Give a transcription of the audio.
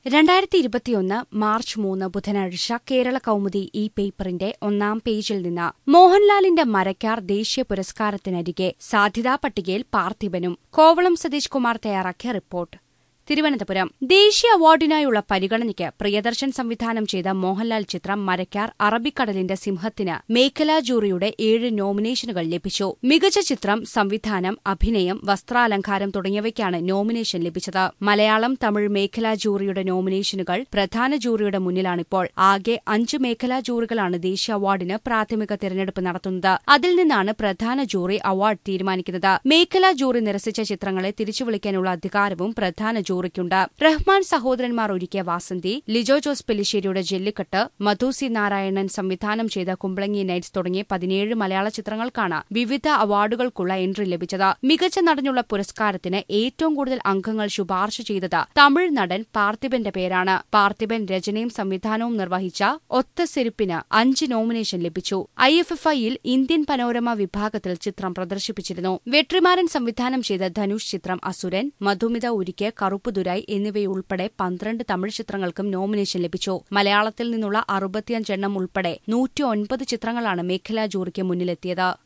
രണ്ടായിരത്തി ഇരുപത്തിയൊന്ന് മാർച്ച് മൂന്ന് ബുധനാഴ്ച കേരള കൗമുദി ഈ പേപ്പറിന്റെ ഒന്നാം പേജിൽ നിന്ന് മോഹൻലാലിന്റെ മരക്കാർ ദേശീയ പുരസ്കാരത്തിനരികെ സാധ്യതാ പട്ടികയിൽ പാർത്ഥിബനും കോവളം സതീഷ് കുമാർ തയ്യാറാക്കിയ റിപ്പോർട്ട് തിരുവനന്തപുരം ദേശീയ അവാർഡിനായുള്ള പരിഗണനയ്ക്ക് പ്രിയദർശൻ സംവിധാനം ചെയ്ത മോഹൻലാൽ ചിത്രം മരക്കാർ അറബിക്കടലിന്റെ സിംഹത്തിന് മേഖലാ ജൂറിയുടെ ഏഴ് നോമിനേഷനുകൾ ലഭിച്ചു മികച്ച ചിത്രം സംവിധാനം അഭിനയം വസ്ത്രാലങ്കാരം തുടങ്ങിയവയ്ക്കാണ് നോമിനേഷൻ ലഭിച്ചത് മലയാളം തമിഴ് മേഖലാ ജൂറിയുടെ നോമിനേഷനുകൾ പ്രധാന ജൂറിയുടെ മുന്നിലാണിപ്പോൾ ആകെ അഞ്ച് മേഖലാ ജൂറികളാണ് ദേശീയ അവാർഡിന് പ്രാഥമിക തിരഞ്ഞെടുപ്പ് നടത്തുന്നത് അതിൽ നിന്നാണ് പ്രധാന ജൂറി അവാർഡ് തീരുമാനിക്കുന്നത് മേഖലാ ജൂറി നിരസിച്ച ചിത്രങ്ങളെ തിരിച്ചുവിളിക്കാനുള്ള അധികാരവും പ്രധാന ജൂറിക്കുണ്ട് റഹ്മാൻ സഹോദരന്മാർ ഒരുക്കിയ വാസന്തി ലിജോ ജോസ് പെല്ലിശ്ശേരിയുടെ ജെല്ലിക്കെട്ട് മധു സി നാരായണൻ സംവിധാനം ചെയ്ത കുമ്പളങ്ങി നൈറ്റ്സ് തുടങ്ങിയ പതിനേഴ് മലയാള ചിത്രങ്ങൾക്കാണ് വിവിധ അവാർഡുകൾക്കുള്ള എൻട്രി ലഭിച്ചത് മികച്ച നടനുള്ള പുരസ്കാരത്തിന് ഏറ്റവും കൂടുതൽ അംഗങ്ങൾ ശുപാർശ ചെയ്തത് തമിഴ് നടൻ പാർത്ഥിബന്റെ പേരാണ് പാർത്ഥിബൻ രചനയും സംവിധാനവും നിർവഹിച്ച ഒത്തസെരുപ്പിന് അഞ്ച് നോമിനേഷൻ ലഭിച്ചു ഐ എഫ് എഫ് ഐയിൽ ഇന്ത്യൻ പനോരമ വിഭാഗത്തിൽ ചിത്രം പ്രദർശിപ്പിച്ചിരുന്നു വെട്രിമാരൻ സംവിധാനം ചെയ്ത ധനുഷ് ചിത്രം അസുരൻ മധുമിത ഉരുക്കിയ കറുപ്പുതുരായി എന്നിവയുൾപ്പെടെ പന്ത്രണ്ട് തമിഴ് ചിത്രങ്ങൾക്കും നോമിനേഷൻ ലഭിച്ചു മലയാളത്തിൽ നിന്നുള്ള അറുപത്തിയഞ്ചെണ്ണം ഉൾപ്പെടെ നൂറ്റിയൊൻപത് ചിത്രങ്ങളാണ് മേഖലാ ജൂറിക്ക് മുന്നിലെത്തിയത്